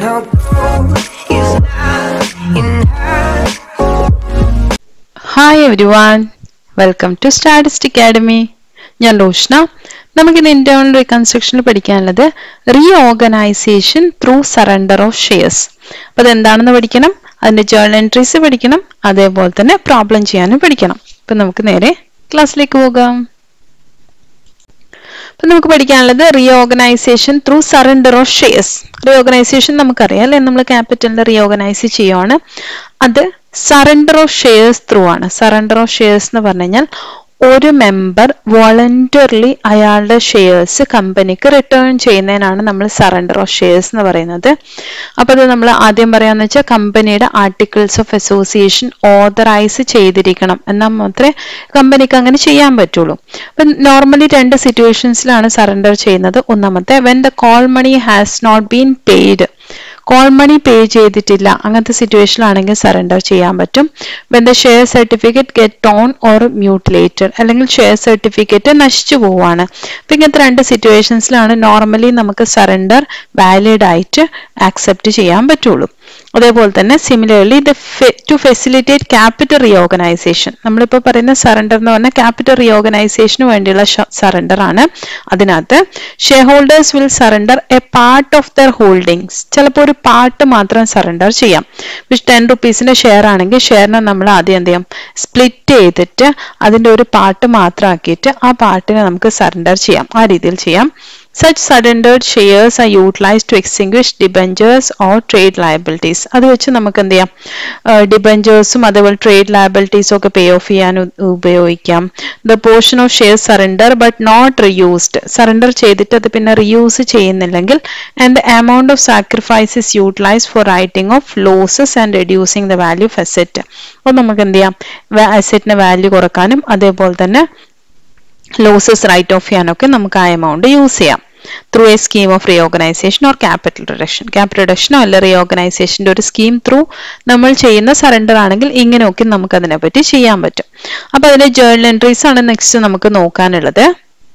Now gold is not enough. Hi everyone welcome to statistic academy ഞാൻ റോഷ്ന നമുക്കിന്ന് internal റീകൺസ്ട്രക്ഷനിൽ പഠിക്കാനുള്ളത് reorganisation through surrender of shares അപ്പോൾ അതെന്താണെന്ന് പഠിക്കണം അതിന്റെ ജേർണൽ എൻട്രീസ് പഠിക്കണം അതേപോലെ തന്നെ പ്രോബ്ലം ചെയ്യാനും പഠിക്കണം അപ്പം നമുക്ക് നേരെ ക്ലാസ്സിലേക്ക് പോകാം അപ്പം നമുക്ക് പഠിക്കാനുള്ളത് reorganisation through surrender of shares reorganisation നമുക്കറിയാം അല്ലെ നമ്മൾ ക്യാപിറ്റലിന്റെ റീ ഓർഗനൈസ് ചെയ്യുവാണ് അത് സറണ്ടർ ഓഫ് ഷെയർസ് ത്രൂ ആണ് സറണ്ടർ ഓഫ് ഷെയർസ് എന്ന് പറഞ്ഞു കഴിഞ്ഞാൽ ഒരു മെമ്പർ വോളണ്ടറിലി അയാളുടെ ഷെയർസ് കമ്പനിക്ക് റിട്ടേൺ ചെയ്യുന്നതിനാണ് നമ്മൾ സറണ്ടർ ഓഫ് ഷെയർസ് എന്ന് പറയുന്നത് അപ്പോൾ അത് നമ്മൾ ആദ്യം പറയാന്ന് വെച്ചാൽ കമ്പനിയുടെ ആർട്ടിക്കിൾസ് ഓഫ് അസോസിയേഷൻ ഓതറൈസ് ചെയ്തിരിക്കണം എന്നാൽ മാത്രമേ കമ്പനിക്ക് അങ്ങനെ ചെയ്യാൻ പറ്റുള്ളൂ അപ്പം നോർമലി രണ്ട് സിറ്റുവേഷൻസിലാണ് സറണ്ടർ ചെയ്യുന്നത് ഒന്നാമത്തെ when the call money has not been paid call money pay ചെയ്തിട്ടില്ല അങ്ങനത്തെ സിറ്റുവേഷനിലാണെങ്കിൽ സറണ്ടർ ചെയ്യാൻ പറ്റും when the share certificate get on or mutilated അല്ലെങ്കിൽ ഷെയർ സർട്ടിഫിക്കറ്റ് നശിച്ചു പോവുകയാണ് അപ്പം ഇങ്ങനത്തെ രണ്ട് സിറ്റുവേഷൻസിലാണ് നോർമലി നമുക്ക് സറണ്ടർ വാലിഡ് ആയിട്ട് ആക്സെപ്റ്റ് ചെയ്യാൻ പറ്റുള്ളൂ അതേപോലെ തന്നെ similarly the to facilitate capital reorganisation നമ്മളിപ്പോൾ പറയുന്ന സറണ്ടർ എന്ന് പറഞ്ഞാൽ ക്യാപിറ്റൽ റീഓർഗനൈസേഷന് വേണ്ടിയുള്ള സറണ്ടർ ആണ് അതിനകത്ത് shareholders will surrender a part of their holdings ചിലപ്പോൾ ഒരു പാർട്ട് മാത്രം സറണ്ടർ ചെയ്യാം വിച്ച് ടെൻ റുപ്പീസിന്റെ ഷെയർ ആണെങ്കിൽ ഷെയറിനെ നമ്മൾ ആദ്യം എന്ത് ചെയ്യും സ്പ്ലിറ്റ് ചെയ്തിട്ട് അതിന്റെ ഒരു പാർട്ട് മാത്രമാക്കിയിട്ട് ആ പാർട്ടിനെ നമുക്ക് സറണ്ടർ ചെയ്യാം ആ രീതിയിൽ ചെയ്യാം such surrendered shares are utilized to extinguish debentures or trade liabilities അത് വെച്ച് നമുക്ക് എന്ത് ചെയ്യാം ഡിബഞ്ചേഴ്സും അതേപോലെ ട്രേഡ് ലയബിലിറ്റീസും ഒക്കെ പേ ഓഫ് ചെയ്യാൻ ഉ- ഉപയോഗിക്കാം the portion of share surrender but not reused surrender ചെയ്തിട്ട് അത് പിന്നെ റിയൂസ് ചെയ്യുന്നില്ലെങ്കിൽ and the amount of sacrifice is utilise for writing off losses and reducing the value of asset അപ്പോൾ നമുക്ക് എന്ത് ചെയ്യാം അസെറ്റിന്റെ വാല്യൂ കുറക്കാനും അതേപോലെ തന്നെ ലോസസ് റൈറ്റ് ഓഫ് ചെയ്യാനൊക്കെ നമുക്ക് ആ എമൗണ്ട് യൂസ് ചെയ്യാം through a scheme of reorganisation or capital reduction capital റിഡക്ഷനോ അല്ല റീഓർഗനൈസേഷന്റെ ഒരു സ്കീം ത്രൂ നമ്മൾ ചെയ്യുന്ന സറണ്ടർ ആണെങ്കിൽ ഇങ്ങനെയൊക്കെ നമുക്ക് അതിനെപ്പറ്റി ചെയ്യാൻ പറ്റും അപ്പൊ അതിന്റെ ജേർണൽ എൻട്രീസ് ആണ് നെക്സ്റ്റ് നമുക്ക് നോക്കാനുള്ളത്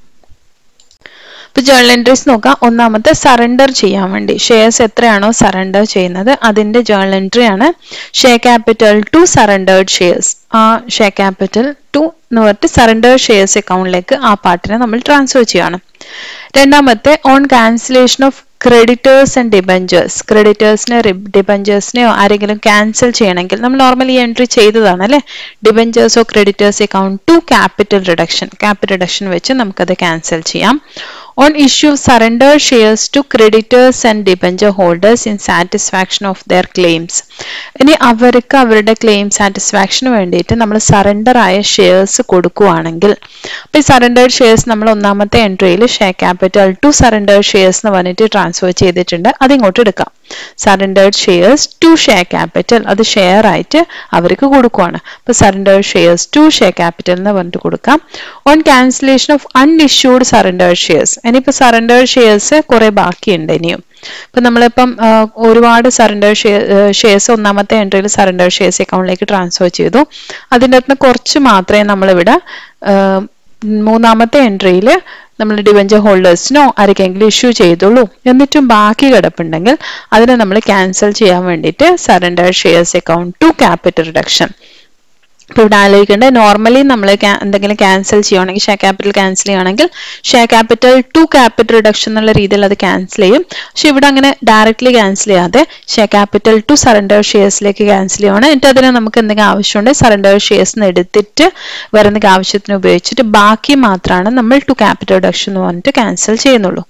ഇപ്പൊ ജേർണൽ എൻട്രീസ് നോക്കാം ഒന്നാമത്തെ സറണ്ടർ ചെയ്യാൻ വേണ്ടി ഷെയർസ് എത്രയാണോ സറണ്ടർ ചെയ്യുന്നത് അതിന്റെ ജേർണൽ എൻട്രി ആണ് share capital to surrendered shares ആ ഷെയർ ക്യാപിറ്റൽ ടു എന്ന് പറഞ്ഞിട്ട് സറണ്ടർ ഷെയർസ് അക്കൗണ്ടിലേക്ക് ആ പാർട്ടിനെ നമ്മൾ ട്രാൻസ്ഫർ ചെയ്യണം രണ്ടാമത്തെ on cancellation of creditors and debentures ക്രെഡിറ്റേഴ്സിനെ ഡിബഞ്ചേഴ്സിനെയോ ആരെങ്കിലും ക്യാൻസൽ ചെയ്യണമെങ്കിൽ നമ്മൾ നോർമലി എൻട്രി ചെയ്തതാണ് അല്ലെ ഡിബഞ്ചേഴ്സോ creditors account to capital reduction capital reduction വെച്ച് നമുക്കത് ക്യാൻസൽ ചെയ്യാം on issue surrender shares to creditors and debenture holders in satisfaction of their claims ഇനി അവർക്ക് അവരുടെ ക്ലെയിം സാറ്റിസ്ഫാക്ഷന് വേണ്ടിയിട്ട് നമ്മൾ സറണ്ടർ ആയ ഷെയർസ് കൊടുക്കുകയാണെങ്കിൽ അപ്പൊ ഈ സറണ്ടർ ഷെയർസ് നമ്മൾ ഒന്നാമത്തെ എൻട്രിയിൽ share capital to surrender shares എന്ന് പറഞ്ഞിട്ട് ട്രാൻസ്ഫർ ചെയ്തിട്ടുണ്ട് അത് ഇങ്ങോട്ട് എടുക്കാം surrendered shares to share capital അത് ഷെയർ ആയിട്ട് അവർക്ക് കൊടുക്കുവാണ് അപ്പൊ surrendered shares to share capital എന്ന് പറഞ്ഞിട്ട് കൊടുക്കാം on cancellation of unissued surrendered shares ഇനിയിപ്പോ സറണ്ടേർഡ് ഷെയർസ് കുറെ ബാക്കിയുണ്ട് ഇനിയും ഇപ്പൊ നമ്മളിപ്പം ആ, ഒരുപാട് സറണ്ടർ ഷെയർസ് ഒന്നാമത്തെ എൻട്രിയിൽ സറണ്ടർ ഷെയർസ് അക്കൗണ്ടിലേക്ക് ട്രാൻസ്ഫർ ചെയ്തു അതിൻ്റെ അകത്ത് കുറച്ച് മാത്രമേ നമ്മളിവിടെ ആ, മൂന്നാമത്തെ എൻട്രിയിൽ നമ്മൾ ഡിവഞ്ചർ ഹോൾഡേഴ്സിനോ ആർക്കെങ്കിലും ഇഷ്യൂ ചെയ്തുള്ളൂ എന്നിട്ടും ബാക്കി കിടപ്പുണ്ടെങ്കിൽ അതിനെ നമ്മൾ ക്യാൻസൽ ചെയ്യാൻ വേണ്ടിയിട്ട് surrender shares account to capital reduction ഇപ്പൊ ഇവിടെ ആലോചിക്കേണ്ടത് നോർമലി നമ്മൾ എന്തെങ്കിലും ക്യാൻസൽ ചെയ്യുകയാണെങ്കിൽ ഷെയർ ക്യാപിറ്റൽ ക്യാൻസൽ ചെയ്യുകയാണെങ്കിൽ share capital to capital reduction എന്നുള്ള രീതിയിൽ അത് ക്യാൻസൽ ചെയ്യും പക്ഷെ ഇവിടെ അങ്ങനെ ഡയറക്റ്റ്ലി ക്യാൻസൽ ചെയ്യാതെ ഷെയർ ക്യാപിറ്റൽ ടു സറണ്ടർ ഷെയർസിലേക്ക് ക്യാൻസൽ ചെയ്യുകയാണ് എന്നിട്ട് അതിന് നമുക്ക് എന്തെങ്കിലും ആവശ്യമുണ്ടെങ്കിൽ സറണ്ടർ ഷെയർസ് എടുത്തിട്ട് വേറെ എന്തെങ്കിലും ആവശ്യത്തിന് ഉപയോഗിച്ചിട്ട് ബാക്കി മാത്രമാണ് നമ്മൾ ടു ക്യാപിറ്റൽ റിഡക്ഷൻ എന്ന് പറഞ്ഞിട്ട് ക്യാൻസൽ ചെയ്യുന്നുള്ളൂ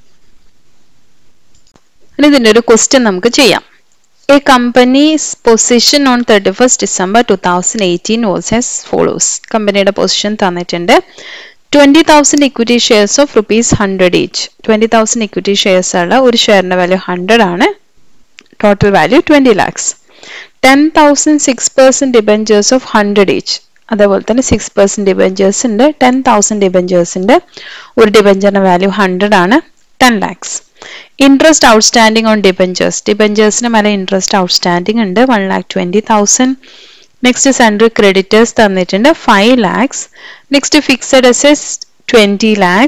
ഇനി ഇതിന്റെ ഒരു ക്വസ്റ്റ്യൻ നമുക്ക് ചെയ്യാം A company's position on 31st December 2018 was as follows. കമ്പനിയുടെ പൊസിഷൻ തന്നിട്ടുണ്ട് twenty thousand equity shares of rupees hundred each twenty thousand equity shares ഉള്ള ഒരു ഷെയറിന്റെ വാല്യൂ ഹൺഡ്രഡ് ആണ് total value twenty lakhs ten thousand six percent debentures of hundred each അതേപോലെ തന്നെ six percent debentures ഉണ്ട് ten thousand debentures ഉണ്ട് ഒരു ഡിബഞ്ചറിന്റെ വാല്യൂ ഹൺഡ്രഡ് ആണ് ten lakhs interest outstanding on debentures ഡിബഞ്ചേഴ്സിന് മേലെ ഇൻട്രസ്റ്റ് ഔട്ട്സ്റ്റാൻഡിംഗ് ഉണ്ട് one lakh twenty thousand next central creditors തന്നിട്ടുണ്ട് ഫൈവ് ലാക്സ് നെക്സ്റ്റ് ഫിക്സഡ് അസെസ് twenty lakhs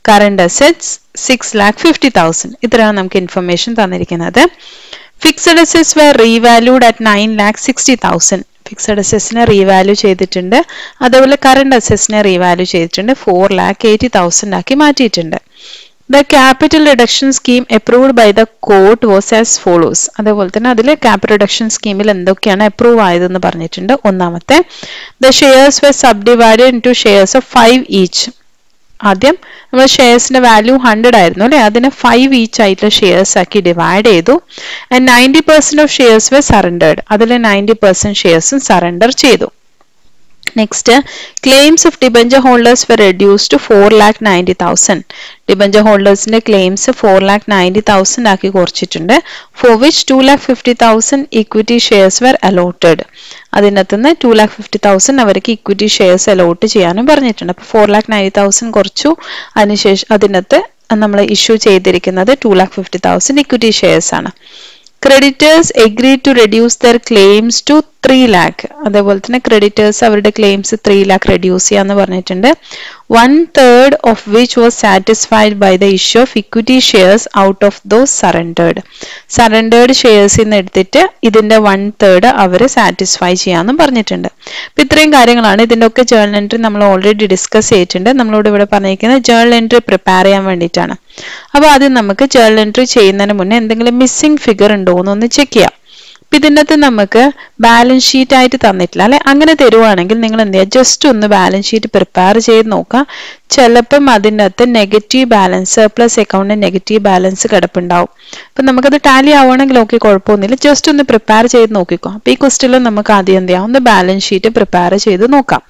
current assets six lakh fifty thousand ഇത്രയാണ് നമുക്ക് ഇൻഫർമേഷൻ തന്നിരിക്കുന്നത് fixed assets were revalued at nine lakh sixty thousand fixed അസെറ്റ്സിനെ revalue ചെയ്തിട്ടുണ്ട് അതേപോലെ കറണ്ട് അസെറ്റ്സിനെ റീവാല്യൂ ചെയ്തിട്ടുണ്ട് ഫോർ ലാക്ക് എയ്റ്റി തൗസൻഡ് ആക്കി മാറ്റിയിട്ടുണ്ട് the capital reduction scheme approved by the court was as follows അതേപോലെ തന്നെ അതിൽ ക്യാപിറ്റൽ റിഡക്ഷൻ സ്കീമിൽ എന്തൊക്കെയാണ് അപ്രൂവ് ആയതെന്ന് പറഞ്ഞിട്ടുണ്ട് ഒന്നാമത്തെ the shares were subdivided into shares of five each ആദ്യം നമ്മൾ ഷെയർസിന്റെ വാല്യൂ ഹൺഡ്രഡ് ആയിരുന്നു അല്ലെ അതിനെ ഫൈവ് ഈച്ച് ആയിട്ടുള്ള ഷെയർസ് ആക്കി ഡിവൈഡ് ചെയ്തു and ninety percent of shares were surrendered അതിൽ നയൻറ്റി പെർസെന്റ് ഷെയർസും സറണ്ടർ ചെയ്തു next claims of debenture holders were reduce to four lakh ninety thousand debenture ഹോൾഡേഴ്സിന്റെ claims four lakh ninety thousand ആക്കി കുറച്ചിട്ടുണ്ട് for which two lakh fifty thousand equity shares were allotted അതിനകത്ത് നിന്ന് two lakh fifty thousand അവർക്ക് equity shares allot ചെയ്യാനും പറഞ്ഞിട്ടുണ്ട് അപ്പോൾ four lakh ninety thousand കുറച്ചു അതിനുശേഷം അതിനകത്ത് നമ്മൾ ഇഷ്യൂ ചെയ്തിരിക്കുന്നത് two lakh fifty thousand equity shares ആണ് creditors agree to reduce their claims to three lakh അതേപോലെ തന്നെ ക്രെഡിറ്റേഴ്സ് അവരുടെ ക്ലെയിംസ് ത്രീ ലാക്ക് റെഡ്യൂസ് ചെയ്യാന്ന് പറഞ്ഞിട്ടുണ്ട് one third of which was satisfied by the issue of equity shares out of those surrendered surrendered ഷെയർസിൽ നിന്ന് എടുത്തിട്ട് ഇതിന്റെ വൺ തേർഡ് അവർ satisfy ചെയ്യാമെന്നും പറഞ്ഞിട്ടുണ്ട് അപ്പൊ ഇത്രയും കാര്യങ്ങളാണ് ഇതിന്റെ ഒക്കെ ജേർണൽ എൻട്രി നമ്മൾ ഓൾറെഡി ഡിസ്കസ് ചെയ്തിട്ടുണ്ട് നമ്മളോട് ഇവിടെ പറഞ്ഞിരിക്കുന്നത് ജേർണൽ എൻട്രി പ്രിപ്പയർ ചെയ്യാൻ വേണ്ടിയിട്ടാണ് അപ്പൊ ആദ്യം നമുക്ക് ജേർണൽ എൻട്രി ചെയ്യുന്നതിന് മുന്നേ എന്തെങ്കിലും മിസ്സിംഗ് ഫിഗർ ഉണ്ടോ എന്നൊന്ന് ചെക്ക് ചെയ്യാം അപ്പൊ ഇതിനകത്ത് നമുക്ക് ബാലൻസ് ഷീറ്റ് ആയിട്ട് തന്നിട്ടില്ല അല്ലെ അങ്ങനെ തരുവാണെങ്കിൽ നിങ്ങൾ എന്ത് ചെയ്യുക ജസ്റ്റ് ഒന്ന് ബാലൻസ് ഷീറ്റ് പ്രിപ്പയർ ചെയ്ത് നോക്കുക ചിലപ്പം അതിനകത്ത് നെഗറ്റീവ് ബാലൻസ് സർപ്ലസ് അക്കൗണ്ടിന് നെഗറ്റീവ് ബാലൻസ് കിടപ്പുണ്ടാവും അപ്പൊ നമുക്കത് ടാലി ആവണമെങ്കിൽ ഓക്കെ കുഴപ്പമൊന്നുമില്ല ജസ്റ്റ് ഒന്ന് പ്രിപ്പയർ ചെയ്ത് നോക്കിക്കോ അപ്പൊ ഈ ക്വസ്റ്റിലും നമുക്ക് ആദ്യം എന്ത് ചെയ്യാം ഒന്ന് ബാലൻസ് ഷീറ്റ് പ്രിപ്പയർ ചെയ്ത് നോക്കാം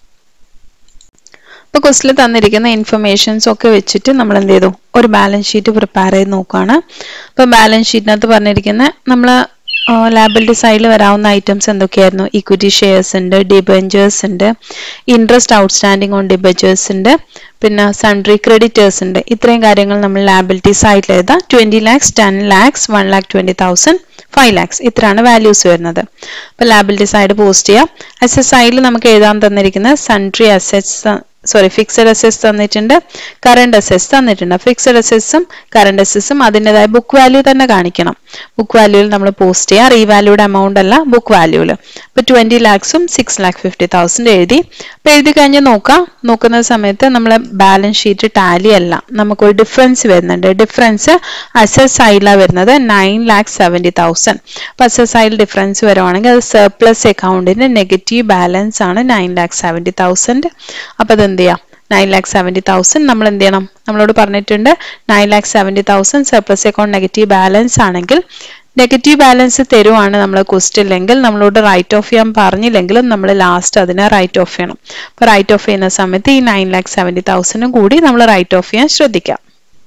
ഇപ്പൊ ക്വസ്റ്റിൽ തന്നിരിക്കുന്ന ഇൻഫർമേഷൻസ് ഒക്കെ വെച്ചിട്ട് നമ്മൾ എന്ത് ചെയ്തു ഒരു ബാലൻസ് ഷീറ്റ് പ്രിപ്പയർ ചെയ്ത് നോക്കുകയാണ് ഇപ്പൊ ബാലൻസ് ഷീറ്റിനകത്ത് പറഞ്ഞിരിക്കുന്ന നമ്മൾ ലാബിലിറ്റി സൈഡിൽ വരാവുന്ന ഐറ്റംസ് എന്തൊക്കെയായിരുന്നു ഇക്വിറ്റി ഷെയർസ് ഉണ്ട് ഡിബഞ്ചേഴ്സ് ഉണ്ട് ഇൻട്രസ്റ്റ് ഔട്ട്സ്റ്റാൻഡിംഗ് ഓൺ ഡിബഞ്ചേഴ്സ് ഉണ്ട് പിന്നെ സൺട്രി ക്രെഡിറ്റേഴ്സ് ഉണ്ട് ഇത്രയും കാര്യങ്ങൾ നമ്മൾ ലാബിലിറ്റി സൈഡിൽ എഴുതാം twenty lakhs ten lakhs one lakh twenty thousand five lakhs ഇത്രയാണ് വാല്യൂസ് വരുന്നത് അപ്പൊ ലാബിലിറ്റി സൈഡ് പോസ്റ്റ് ചെയ്യാം അസറ്റ് സൈഡിൽ നമുക്ക് എഴുതാൻ തന്നിരിക്കുന്ന sundry assets sorry fixed assets തന്നിട്ടുണ്ട് കറണ്ട് അസെറ്റ്സ് തന്നിട്ടുണ്ട് ഫിക്സഡ് അസെറ്റ്സും കറണ്ട് അസെറ്റ്സും അതിൻ്റെതായ ബുക്ക് വാല്യൂ തന്നെ കാണിക്കണം ബുക്ക് വാല്യൂവിൽ നമ്മൾ പോസ്റ്റ് ചെയ്യാം റീവാല്യൂഡ് എമൗണ്ട് അല്ല ബുക്ക് വാല്യൂവിൽ ഇപ്പൊ ട്വന്റി ലാക്സും സിക്സ് ലാക്ക് ഫിഫ്റ്റി തൗസൻഡ് എഴുതി അപ്പൊ എഴുതി കഴിഞ്ഞ് നോക്കാം നോക്കുന്ന സമയത്ത് നമ്മൾ ബാലൻസ് ഷീറ്റ് ടാലി അല്ല നമുക്കൊരു ഡിഫറൻസ് വരുന്നുണ്ട് ഡിഫറൻസ് അസെറ്റ് സൈഡിലാണ് വരുന്നത് നയൻ ലാക്ക് സെവൻറ്റി തൗസൻഡ് അപ്പൊ അസെറ്റ് സൈഡിൽ ഡിഫറൻസ് വരുവാണെങ്കിൽ അത് സർപ്ലസ് അക്കൗണ്ടിന്റെ നെഗറ്റീവ് ബാലൻസ് ആണ് നയൻ ലാക്ക് സെവൻറ്റി തൗസൻഡ് അപ്പൊ അത് എന്ത് ചെയ്യാം നയൻ ലാക്ക് സെവൻറ്റി തൗസൻഡ് നമ്മൾ എന്ത് ചെയ്യണം നമ്മളോട് പറഞ്ഞിട്ടുണ്ട് nine lakh seventy thousand surplus account negative balance ആണെങ്കിൽ നെഗറ്റീവ് ബാലൻസ് തരുവാണ് നമ്മൾ ക്വസ്റ്റില്ലെങ്കിൽ നമ്മളോട് റൈറ്റ് ഓഫ് ചെയ്യാൻ പറഞ്ഞില്ലെങ്കിലും നമ്മൾ ലാസ്റ്റ് അതിനെ റൈറ്റ് ഓഫ് ചെയ്യണം അപ്പൊ റൈറ്റ് ഓഫ് ചെയ്യുന്ന സമയത്ത് ഈ നയൻ ലാക്ക് സെവൻറ്റി തൗസൻഡും കൂടി നമ്മൾ റൈറ്റ് ഓഫ് ചെയ്യാൻ ശ്രദ്ധിക്കാം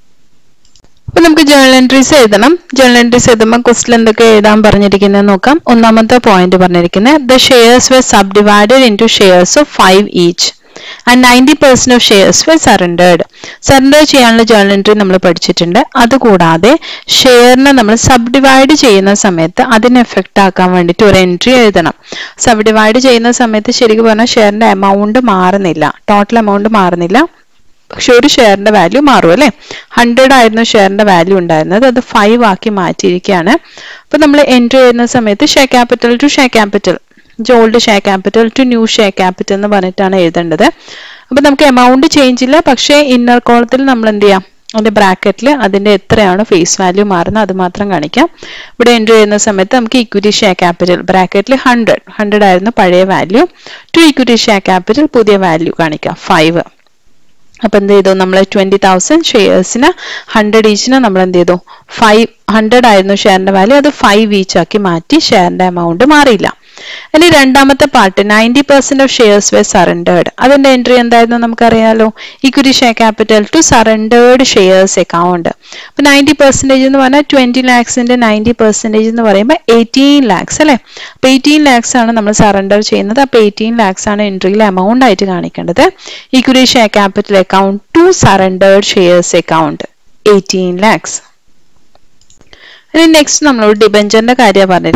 അപ്പൊ നമുക്ക് ജേണൽ എൻട്രീസ് എഴുതണം ജേണൽ എൻട്രീസ് എഴുതുമ്പോൾ ക്വസ്റ്റിൽ എന്തൊക്കെ എഴുതാൻ പറഞ്ഞിരിക്കുന്നത് നോക്കാം ഒന്നാമത്തെ പോയിന്റ് പറഞ്ഞിരിക്കുന്നത് the shares were subdivided into shares of five each and ninety percent of shares were surrendered surrender ചെയ്യാനുള്ള ജേണൽ എൻട്രി നമ്മൾ പഠിച്ചിട്ടുണ്ട് അതുകൂടാതെ ഷെയറിനെ നമ്മൾ സബ് ഡിവൈഡ് ചെയ്യുന്ന സമയത്ത് അതിനെ എഫക്റ്റ് ആക്കാൻ വേണ്ടിയിട്ട് ഒരു എൻട്രി എഴുതണം സബ് ഡിവൈഡ് ചെയ്യുന്ന സമയത്ത് ശരിക്കും പറഞ്ഞാൽ ഷെയറിന്റെ എമൗണ്ട് മാറുന്നില്ല ടോട്ടൽ എമൗണ്ട് മാറുന്നില്ല പക്ഷെ ഒരു ഷെയറിന്റെ വാല്യൂ മാറും അല്ലെ ഹൺഡ്രഡ് ആയിരുന്നു ഷെയറിന്റെ വാല്യൂ ഉണ്ടായിരുന്നത് അത് ഫൈവ് ആക്കി മാറ്റിയിരിക്കുകയാണ് അപ്പൊ നമ്മൾ എൻട്രി ചെയ്യുന്ന സമയത്ത് share capital to share capital old share capital to new share capital എന്ന് പറഞ്ഞിട്ടാണ് എഴുതേണ്ടത് അപ്പൊ നമുക്ക് എമൗണ്ട് ചേഞ്ച് ഇല്ല പക്ഷേ ഇന്നർ കോളത്തിൽ നമ്മൾ എന്ത് ചെയ്യാം അതിന്റെ ബ്രാക്കറ്റിൽ അതിന്റെ എത്രയാണ് ഫേസ് വാല്യൂ മാറുന്നത് അത് മാത്രം കാണിക്കാം ഇവിടെ എൻട്രി ചെയ്യുന്ന സമയത്ത് നമുക്ക് ഇക്വിറ്റി ഷെയർ ക്യാപിറ്റൽ ബ്രാക്കറ്റിൽ ഹൺഡ്രഡ് ഹൺഡ്രഡ് ആയിരുന്നു പഴയ value to equity share capital പുതിയ വാല്യൂ കാണിക്കാം ഫൈവ് അപ്പൊ എന്ത് ചെയ്തു നമ്മൾ ട്വന്റി തൗസൻഡ് ഷെയർസിന് ഹൺഡ്രഡ് ഈച്ചിന് നമ്മൾ എന്ത് ചെയ്തു ഫൈവ് ഹൺഡ്രഡ് ആയിരുന്നു ഷെയറിന്റെ വാല്യൂ അത് ഫൈവ് ഈച്ച് ആക്കി മാറ്റി ഷെയറിന്റെ എമൗണ്ട് മാറിയില്ല ഇനി രണ്ടാമത്തെ part ninety percent of shares were surrendered അതിന്റെ എൻട്രി എന്തായിരുന്നു നമുക്കറിയാലോ equity share capital to surrendered shares account അപ്പൊ നയൻറ്റി പെർസെന്റേജ് എന്ന് പറഞ്ഞാൽ ട്വന്റി ലാക്സിന്റെ നയൻറ്റി പെർസെന്റേജ് എന്ന് പറയുമ്പോൾ എയ്റ്റീൻ ലാക്സ് അല്ലെ അപ്പൊ എയ്റ്റീൻ ലാക്സ് ആണ് നമ്മൾ സറണ്ടർ ചെയ്യുന്നത് അപ്പൊ എയ്റ്റീൻ ലാക്സ് ആണ് എൻട്രിയിൽ എമൗണ്ട് ആയിട്ട് കാണിക്കേണ്ടത് equity share capital account to surrendered shares account eighteen lakhs ഇനി നെക്സ്റ്റ് നമ്മളോട് ഡിബഞ്ചറിന്റെ കാര്യമാണ് പറഞ്ഞിരിക്കുന്നത്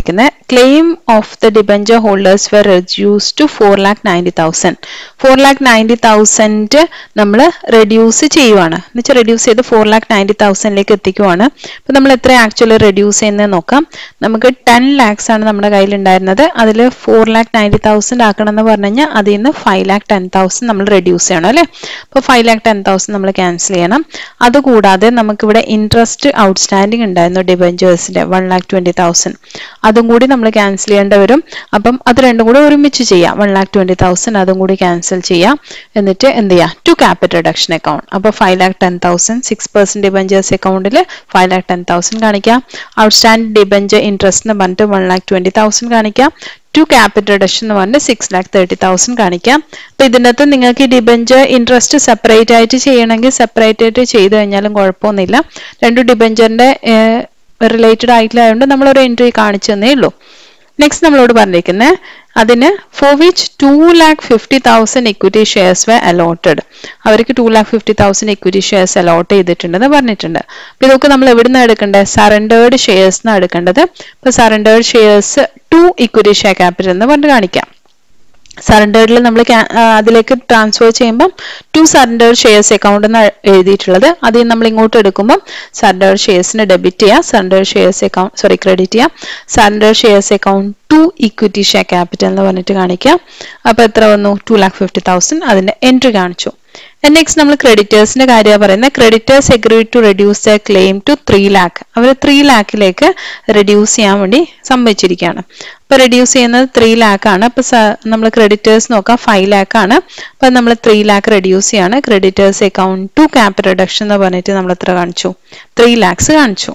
claim of the debenture holders were reduce to four lakh ninety thousand four lakh ninety thousand നമ്മൾ റെഡ്യൂസ് ചെയ്യുവാണ് എന്ന് വെച്ചാൽ റെഡ്യൂസ് ചെയ്ത് ഫോർ ലാക്ക് നയൻറ്റി തൗസൻഡിലേക്ക് എത്തിക്കുവാണ് അപ്പൊ നമ്മൾ എത്ര ആക്ച്വലി റെഡ്യൂസ് ചെയ്യുന്നത് നോക്കാം നമുക്ക് ടെൻ ലാക്സ് ആണ് നമ്മുടെ കയ്യിൽ ഉണ്ടായിരുന്നത് അതിൽ ഫോർ ലാക്ക് നയൻറ്റി തൗസൻഡ് ആക്കണം എന്ന് പറഞ്ഞു കഴിഞ്ഞാൽ അതിൽ നിന്ന് ഫൈവ് ലാക്ക് ടെൻ തൗസൻഡ് നമ്മൾ റെഡ്യൂസ് ചെയ്യണം അല്ലേ അപ്പോൾ ഫൈവ് ലാക്ക് ടെൻ തൗസൻഡ് നമ്മൾ ക്യാൻസൽ ചെയ്യണം അതുകൂടാതെ നമുക്കിവിടെ ഇൻട്രസ്റ്റ് ഔട്ട്സ്റ്റാൻഡിംഗ് ഉണ്ടായിരുന്നു ഡിബഞ്ചേഴ്സിന്റെ വൺ ലാക്ക് ട്വന്റി തൗസൻഡ് അതും കൂടി നമ്മൾ ക്യാൻസൽ ചെയ്യേണ്ടി വരും അപ്പം അത് രണ്ടും കൂടി ഒരുമിച്ച് ചെയ്യാം വൺ ലാക്ക് ട്വന്റി തൗസൻഡ് അതും കൂടി ക്യാൻസൽ ചെയ്യാം എന്നിട്ട് എന്ത് ചെയ്യാം ടു ക്യാപിറ്റൽ റിഡക്ഷൻ അക്കൗണ്ട് അപ്പോൾ five lakh ten thousand six percent debentures അക്കൗണ്ടിൽ ഫൈവ് ലാക്ക് ടെൻ തൗസൻഡ് കാണിക്കാം ഔട്ട്സ്റ്റാൻഡിംഗ് ഡിബഞ്ചർ ഇൻട്രസ്റ്റ് എന്ന് പറഞ്ഞിട്ട് വൺ ലാക്ക് ട്വന്റി തൗസൻഡ് കാണിക്കാം ടു ക്യാപിറ്റൽ റിഡക്ഷൻ എന്ന് പറഞ്ഞ് സിക്സ് ലാക്ക് തേർട്ടി തൗസൻഡ് കാണിക്കാം അപ്പൊ ഇതിനകത്ത് നിങ്ങൾക്ക് ഈ ഡിബഞ്ചർ ഇൻട്രസ്റ്റ് സെപ്പറേറ്റ് ആയിട്ട് ചെയ്യണമെങ്കിൽ സെപ്പറേറ്റ് ആയിട്ട് ചെയ്തു കഴിഞ്ഞാലും കുഴപ്പമൊന്നുമില്ല രണ്ട് ഡിബഞ്ചറിന്റെ റിലേറ്റഡ് ആയിട്ടുള്ളതുകൊണ്ട് നമ്മളൊരു എൻട്രി കാണിച്ചു തന്നേ ഉള്ളൂ നെക്സ്റ്റ് നമ്മളോട് പറഞ്ഞിരിക്കുന്നത് അതിന് for which two lakh fifty thousand equity shares were allotted അവർക്ക് two lakh fifty thousand equity shares allot ചെയ്തിട്ടുണ്ടെന്ന് പറഞ്ഞിട്ടുണ്ട് അപ്പൊ ഇതൊക്കെ നമ്മൾ എവിടെ നിന്ന് എടുക്കേണ്ടത് സറണ്ടേർഡ് ഷെയർസ് എന്നാണ് എടുക്കേണ്ടത് അപ്പൊ surrendered shares to equity share capital എന്ന് പറഞ്ഞ് കാണിക്കാം സറണ്ടേർഡിൽ നമ്മൾ അതിലേക്ക് ട്രാൻസ്ഫർ ചെയ്യുമ്പം ടു സറണ്ടേർഡ് ഷെയർസ് അക്കൗണ്ട് എന്ന് എഴുതിയിട്ടുള്ളത് അതിൽ നമ്മൾ ഇങ്ങോട്ട് എടുക്കുമ്പം സറണ്ടേർഡ് ഷെയർസിന് ഡെബിറ്റ് ചെയ്യുക surrendered shares account sorry credit ചെയ്യുക surrendered shares account to equity share capital എന്ന് പറഞ്ഞിട്ട് കാണിക്കാം അപ്പൊ എത്ര വന്നു ടു ലാക്ക് ഫിഫ്റ്റി തൗസൻഡ് അതിന്റെ എൻട്രി കാണിച്ചു നെക്സ്റ്റ് നമ്മൾ ക്രെഡിറ്റേഴ്സിന്റെ കാര്യമാണ് പറയുന്നത് creditors agree to reduce the claim to three lakh അവർ ത്രീ ലാക്കിലേക്ക് റെഡ്യൂസ് ചെയ്യാൻ വേണ്ടി സമ്മതിച്ചിരിക്കുകയാണ് അപ്പൊ റെഡ്യൂസ് ചെയ്യുന്നത് ത്രീ ലാക്ക് ആണ് അപ്പൊ നമ്മൾ ക്രെഡിറ്റേഴ്സ് നോക്കാം ഫൈവ് ലാക്ക് ആണ് അപ്പൊ നമ്മൾ ത്രീ ലാക്ക് റെഡ്യൂസ് ചെയ്യാണ് creditors account to capital reduction എന്ന് പറഞ്ഞിട്ട് നമ്മൾ എത്ര കാണിച്ചു ത്രീ ലാക്സ് കാണിച്ചു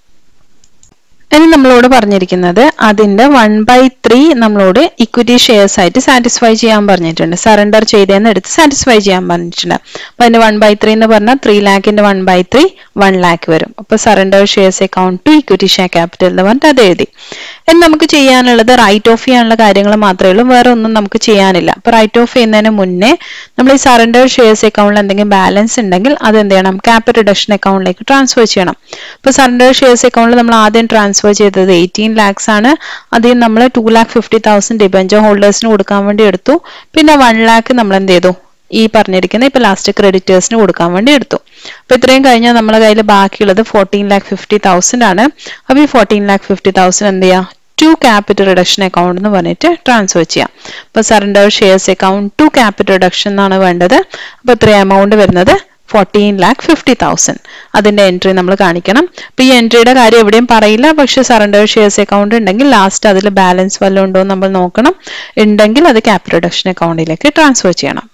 ഇനി നമ്മളോട് പറഞ്ഞിരിക്കുന്നത് അതിന്റെ വൺ ബൈ ത്രീ നമ്മളോട് ഇക്വിറ്റി ഷെയർസ് ആയിട്ട് സാറ്റിസ്ഫൈ ചെയ്യാൻ പറഞ്ഞിട്ടുണ്ട് സറണ്ടർ ചെയ്തതെന്ന് എടുത്ത് സാറ്റിസ്ഫൈ ചെയ്യാൻ പറഞ്ഞിട്ടുണ്ട് അപ്പൊ അതിന്റെ വൺ ബൈ ത്രീ എന്ന് പറഞ്ഞാൽ ത്രീ ലാക്കിന്റെ one by three one lakh വരും അപ്പൊ surrender shares account to equity share capital എന്ന് പറഞ്ഞിട്ട് അത് എഴുതി ഇനി നമുക്ക് ചെയ്യാനുള്ളത് റൈറ്റ് ഓഫ് ചെയ്യാനുള്ള കാര്യങ്ങൾ മാത്രമേ ഉള്ളൂ വേറെ ഒന്നും നമുക്ക് ചെയ്യാനില്ല അപ്പൊ റൈറ്റ് ഓഫ് ചെയ്യുന്നതിന് മുന്നേ നമ്മൾ ഈ സറണ്ടർ ഷെയർസ് അക്കൗണ്ടിൽ എന്തെങ്കിലും ബാലൻസ് ഉണ്ടെങ്കിൽ അത് എന്ത് ചെയ്യണം ക്യാപിറ്റൽ റിഡക്ഷൻ അക്കൗണ്ടിലേക്ക് ട്രാൻസ്ഫർ ചെയ്യണം ഇപ്പൊ സറണ്ടർ ഷെയർസ് അക്കൗണ്ടിൽ നമ്മൾ ആദ്യം ട്രാൻസ്ഫർ ചെയ്തത് എയ്റ്റീൻ ലാക്സ് ആണ് അതിൽ നമ്മൾ two lakh fifty thousand debenture ഹോൾഡേഴ്സിന് കൊടുക്കാൻ വേണ്ടി എടുത്തു പിന്നെ വൺ ലാക്ക് നമ്മൾ എന്ത് ചെയ്തു ഈ പറഞ്ഞിരിക്കുന്ന ഇപ്പൊ ലാസ്റ്റ് ക്രെഡിറ്റേഴ്സിന് കൊടുക്കാൻ വേണ്ടി എടുത്തു അപ്പൊ ഇത്രയും കഴിഞ്ഞാൽ നമ്മുടെ കയ്യിൽ ബാക്കിയുള്ളത് ഫോർട്ടീൻ ലാക്ക് ഫിഫ്റ്റി തൗസൻഡ് ആണ് അപ്പൊ ഈ ഫോർട്ടീൻ ലാക്ക് ഫിഫ്റ്റി തൗസൻഡ് എന്ത് ചെയ്യാം ടു ക്യാപിറ്റൽ റിഡക്ഷൻ അക്കൗണ്ട് എന്ന് പറഞ്ഞിട്ട് ട്രാൻസ്ഫർ ചെയ്യാം അപ്പൊ surrender shares account to capital reduction എന്നാണ് വേണ്ടത് അപ്പൊ ഇത്ര എമൗണ്ട് വരുന്നത് ഫോർട്ടീൻ ലാക്ക് ഫിഫ്റ്റി തൗസൻഡ് അതിന്റെ എൻട്രി നമ്മൾ കാണിക്കണം അപ്പൊ ഈ എൻട്രിയുടെ കാര്യം എവിടെയും പറയില്ല പക്ഷെ സറണ്ടർ ഷെയർസ് അക്കൗണ്ട് ഉണ്ടെങ്കിൽ ലാസ്റ്റ് അതിൽ ബാലൻസ് വല്ലതും ഉണ്ടോ എന്ന് നമ്മൾ നോക്കണം ഉണ്ടെങ്കിൽ അത് ക്യാപിറ്റൽ റിഡക്ഷൻ അക്കൗണ്ടിലേക്ക് ട്രാൻസ്ഫർ ചെയ്യണം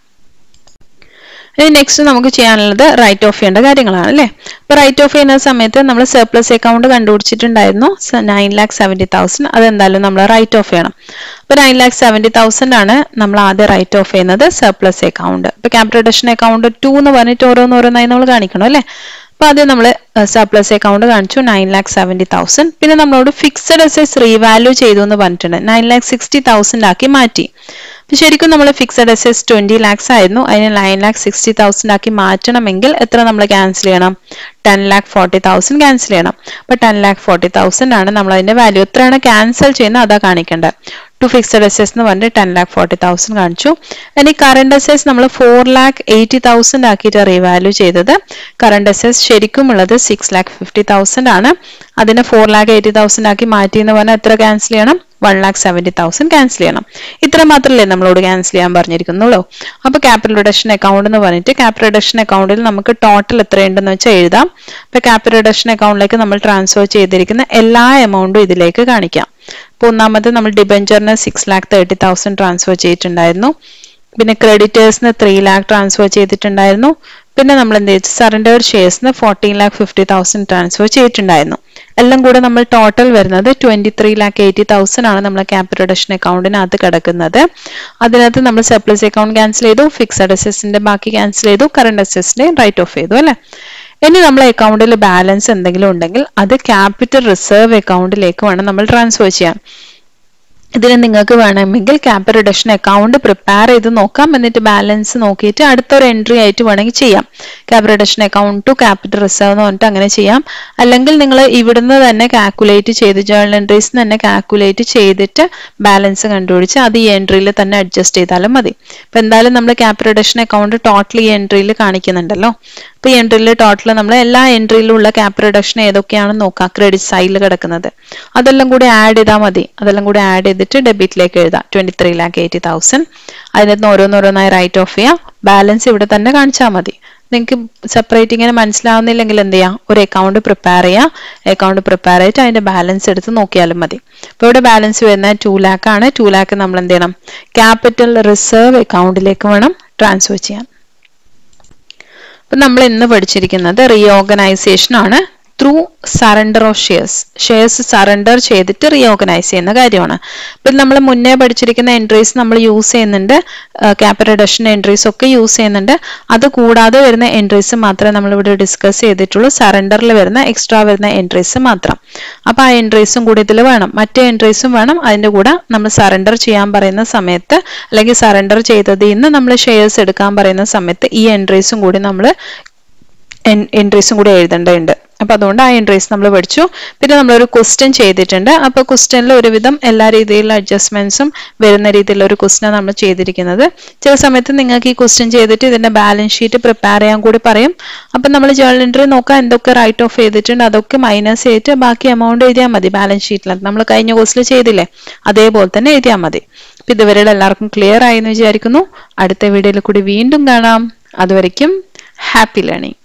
ഇനി നെക്സ്റ്റ് നമുക്ക് ചെയ്യാനുള്ളത് റൈറ്റ് ഓഫ് ചെയ്യേണ്ട കാര്യങ്ങളാണ് അല്ലേ അപ്പൊ റൈറ്റ് ഓഫ് ചെയ്യുന്ന സമയത്ത് നമ്മൾ സർപ്ലസ് അക്കൗണ്ട് കണ്ടുപിടിച്ചിട്ടുണ്ടായിരുന്നു നയൻ ലാക്ക് സെവൻറ്റി തൗസൻഡ് അതെന്തായാലും നമ്മൾ റൈറ്റ് ഓഫ് ചെയ്യണം അപ്പൊ നയൻ ലാക്ക് സെവൻറ്റി തൗസൻഡ് ആണ് നമ്മൾ ആദ്യം റൈറ്റ് ഓഫ് ചെയ്യുന്നത് സർപ്ലസ് അക്കൗണ്ട് ഇപ്പൊ ക്യാപിറ്റൽ റിഡക്ഷൻ അക്കൗണ്ട് ടു എന്ന് പറഞ്ഞിട്ട് ഓരോന്നോരോന്നായി നമ്മൾ കാണിക്കണം അല്ലേ അപ്പൊ ആദ്യം നമ്മൾ സർപ്ലസ് അക്കൗണ്ട് കാണിച്ചു നയൻ ലാക്ക് സെവൻറ്റി തൗസൻഡ് പിന്നെ നമ്മളോട് ഫിക്സഡ് അസെറ്റ്സ് റീവാല്യൂ ചെയ്തു എന്ന് പറഞ്ഞിട്ടുണ്ട് നയൻ ലാക്ക് സിക്സ്റ്റി തൗസൻഡ് ആക്കി മാറ്റി അപ്പൊ ശരിക്കും നമ്മൾ ഫിക്സഡ് അസെറ്റ്സ് ട്വന്റി ലാക്സ് ആയിരുന്നു അതിന് നയൻ ലാക്ക് സിക്സ്റ്റി തൗസൻഡ് ആക്കി മാറ്റണമെങ്കിൽ എത്ര നമ്മൾ ക്യാൻസൽ ചെയ്യണം ten lakh forty thousand cancel ചെയ്യണം അപ്പൊ ടെൻ ലാക്ക് ഫോർട്ടി തൗസൻഡ് ആണ് നമ്മൾ അതിന്റെ വാല്യൂ എത്രയാണ് ക്യാൻസൽ ചെയ്യുന്നത് അതാ കാണിക്കേണ്ടത് ടു ഫിക്സഡ് അസെറ്റ്സ് എന്ന് പറഞ്ഞിട്ട് ടെൻ ലാക്ക് ഫോർട്ടി തൗസൻഡ് കാണിച്ചു ഇനി കറണ്ട് അസെറ്റ്സ് നമ്മൾ ഫോർ ലാക്ക് എയ്റ്റി തൗസൻഡ് ആക്കിയിട്ട് റീവാല്യൂ ചെയ്തത് കറണ്ട് അസെറ്റ്സ് ശരിക്കും ഉള്ളത് സിക്സ് ലാക്ക് ഫിഫ്റ്റി തൗസൻഡ് ആണ് അതിനെ ഫോർ ലാക്ക് എയ്റ്റി തൗസൻഡ് ആക്കി മാറ്റി എന്ന് പറഞ്ഞാൽ എത്ര ക്യാൻസൽ ചെയ്യണം one lakh seventy thousand cancel ചെയ്യണം ഇത്ര മാത്രമല്ലേ നമ്മളോട് ക്യാൻസൽ ചെയ്യാൻ പറഞ്ഞിരിക്കുന്നുള്ളൂ അപ്പൊ ക്യാപിറ്റൽ റിഡക്ഷൻ അക്കൗണ്ട് എന്ന് പറഞ്ഞിട്ട് ക്യാപിറ്റൽ റിഡക്ഷൻ അക്കൗണ്ടിൽ നമുക്ക് ടോട്ടൽ എത്രയുണ്ടെന്ന് വെച്ചാൽ എഴുതാം അപ്പൊ ക്യാപിറ്റൽ റിഡക്ഷൻ അക്കൗണ്ടിലേക്ക് നമ്മൾ ട്രാൻസ്ഫർ ചെയ്തിരിക്കുന്ന എല്ലാ എമൗണ്ടും ഇതിലേക്ക് കാണിക്കാം അപ്പൊ ഒന്നാമത് നമ്മൾ ഡിബഞ്ചറിന് six lakh thirty thousand transfer ചെയ്തിട്ടുണ്ടായിരുന്നു പിന്നെ ക്രെഡിറ്റേഴ്സിന് ത്രീ ലാക്ക് ട്രാൻസ്ഫർ ചെയ്തിട്ടുണ്ടായിരുന്നു പിന്നെ നമ്മൾ എന്ത് ചെയ്തു സറണ്ടേർഡ് ഷെയർസിന് fourteen lakh fifty thousand transfer ചെയ്തിട്ടുണ്ടായിരുന്നു എല്ലാം കൂടെ നമ്മൾ ടോട്ടൽ വരുന്നത് twenty three lakh eighty thousand ആണ് നമ്മൾ ക്യാപിറ്റൽ റിഡക്ഷൻ അക്കൗണ്ടിനകത്ത് കിടക്കുന്നത് അതിനകത്ത് നമ്മൾ സർപ്ലസ് അക്കൗണ്ട് ക്യാൻസൽ ചെയ്തു ഫിക്സഡ് അസെസിന്റെ ബാക്കി ക്യാൻസൽ ചെയ്തു കറണ്ട് അസെസിന്റെ റൈറ്റ് ഓഫ് ചെയ്തു അല്ലെ ഇനി നമ്മളെ അക്കൗണ്ടിൽ ബാലൻസ് എന്തെങ്കിലും ഉണ്ടെങ്കിൽ അത് ക്യാപിറ്റൽ റിസർവ് അക്കൗണ്ടിലേക്ക് വേണം നമ്മൾ ട്രാൻസ്ഫർ ചെയ്യാൻ ഇതിന് നിങ്ങൾക്ക് വേണമെങ്കിൽ ക്യാപ് റിഡക്ഷൻ അക്കൗണ്ട് പ്രിപ്പയർ ചെയ്ത് നോക്കാം എന്നിട്ട് ബാലൻസ് നോക്കിയിട്ട് അടുത്തൊരു എൻട്രി ആയിട്ട് വേണമെങ്കിൽ ചെയ്യാം cap reduction account to capital reserve എന്ന് പറഞ്ഞിട്ട് അങ്ങനെ ചെയ്യാം അല്ലെങ്കിൽ നിങ്ങൾ ഇവിടുന്ന് തന്നെ കാൽക്കുലേറ്റ് ചെയ്ത് ജേർണൽ എൻട്രീസ് തന്നെ കാൽക്കുലേറ്റ് ചെയ്തിട്ട് ബാലൻസ് കണ്ടുപിടിച്ച് അത് ഈ എൻട്രിയിൽ തന്നെ അഡ്ജസ്റ്റ് ചെയ്താലും മതി ഇപ്പൊ എന്തായാലും നമ്മൾ ക്യാപ് റിഡക്ഷൻ അക്കൗണ്ട് ടോട്ടൽ ഈ എൻട്രിയിൽ കാണിക്കുന്നുണ്ടല്ലോ അപ്പൊ ഈ എൻട്രിയിൽ ടോട്ടൽ നമ്മൾ എല്ലാ എൻട്രിയിലും ഉള്ള ക്യാപ് റിഡക്ഷൻ ഏതൊക്കെയാണെന്ന് നോക്കാം ക്രെഡിറ്റ് സൈഡിൽ കിടക്കുന്നത് അതെല്ലാം കൂടി ആഡ് ചെയ്താൽ മതി അതെല്ലാം കൂടി ആഡ് ചെയ്തിട്ട് ഡെബിറ്റിലേക്ക് എഴുതാം twenty three lakh eighty thousand അതിനകത്ത് ഓരോന്നോരോന്നായി റൈറ്റ് ഓഫ് ചെയ്യാം ബാലൻസ് ഇവിടെ തന്നെ കാണിച്ചാൽ മതി നിങ്ങൾക്ക് സെപ്പറേറ്റ് ഇങ്ങനെ മനസ്സിലാവുന്നില്ലെങ്കിൽ എന്ത് ചെയ്യാം ഒരു അക്കൗണ്ട് പ്രിപ്പയർ ചെയ്യാം അക്കൗണ്ട് പ്രിപ്പയർ ചെയ്തിട്ട് അതിന്റെ ബാലൻസ് എടുത്ത് നോക്കിയാലും മതി ഇപ്പോൾ ഇവിടെ ബാലൻസ് വരുന്നത് ടു ലാക്ക് ആണ് ടു ലാക്ക് നമ്മൾ എന്ത് ചെയ്യണം ക്യാപിറ്റൽ റിസർവ് അക്കൗണ്ടിലേക്ക് വേണം ട്രാൻസ്ഫർ ചെയ്യാൻ അപ്പൊ നമ്മൾ ഇന്ന് പഠിച്ചിരിക്കുന്നത് റീഓർഗനൈസേഷൻ ആണ് through surrender of shares shares surrender ചെയ്തിട്ട് റീഓർഗനൈസ് ചെയ്യുന്ന കാര്യമാണ് ഇപ്പം നമ്മൾ മുന്നേ പഠിച്ചിരിക്കുന്ന എൻട്രീസ് നമ്മൾ യൂസ് ചെയ്യുന്നുണ്ട് ക്യാപിറ്റൽ റിഡക്ഷൻ എൻട്രീസ് ഒക്കെ യൂസ് ചെയ്യുന്നുണ്ട് അത് കൂടാതെ വരുന്ന എൻട്രീസ് മാത്രമേ നമ്മൾ ഇവിടെ ഡിസ്കസ് ചെയ്തിട്ടുള്ളൂ സറണ്ടറിൽ വരുന്ന എക്സ്ട്രാ വരുന്ന എൻട്രീസ് മാത്രം അപ്പൊ ആ എൻട്രീസും കൂടി ഇതിൽ വേണം മറ്റേ എൻട്രീസും വേണം അതിന്റെ കൂടെ നമ്മൾ സറണ്ടർ ചെയ്യാൻ പറയുന്ന സമയത്ത് അല്ലെങ്കിൽ സറണ്ടർ ചെയ്തതിൽ നിന്ന് നമ്മൾ ഷെയർസ് എടുക്കാൻ പറയുന്ന സമയത്ത് ഈ എൻട്രീസും കൂടി നമ്മൾ എൻട്രീസും കൂടി എഴുതേണ്ടതുണ്ട് അപ്പൊ അതുകൊണ്ട് ആ എൻട്രീസ് നമ്മൾ പഠിച്ചു പിന്നെ നമ്മളൊരു ക്വസ്റ്റ്യൻ ചെയ്തിട്ടുണ്ട് അപ്പൊ ക്വസ്റ്റ്യനിൽ ഒരുവിധം എല്ലാ രീതിയിലുള്ള അഡ്ജസ്റ്റ്മെന്റ്സും വരുന്ന രീതിയിലുള്ള ഒരു ക്വസ്റ്റ്യൻ നമ്മൾ ചെയ്തിരിക്കുന്നത് ചില സമയത്ത് നിങ്ങൾക്ക് ഈ ക്വസ്റ്റ്യൻ ചെയ്തിട്ട് ഇതിന്റെ ബാലൻസ് ഷീറ്റ് പ്രിപ്പയർ ചെയ്യാൻ കൂടി പറയും അപ്പൊ നമ്മൾ ജേർണൽ എൻട്രി നോക്കാൻ എന്തൊക്കെ റൈറ്റ് ഓഫ് ചെയ്തിട്ടുണ്ട് അതൊക്കെ മൈനസ് ചെയ്തിട്ട് ബാക്കി എമൗണ്ട് എഴുതിയാൽ മതി ബാലൻസ് ഷീറ്റിൽ നമ്മൾ കഴിഞ്ഞ കോഴ്സിൽ ചെയ്തില്ലേ അതേപോലെ തന്നെ എഴുതിയാൽ മതി അപ്പൊ ഇതുവരെ എല്ലാവർക്കും ക്ലിയർ ആയി എന്ന് വിചാരിക്കുന്നു അടുത്ത വീഡിയോയിൽ കൂടി വീണ്ടും കാണാം അതുവരയ്ക്കും ഹാപ്പി ലേണിംഗ്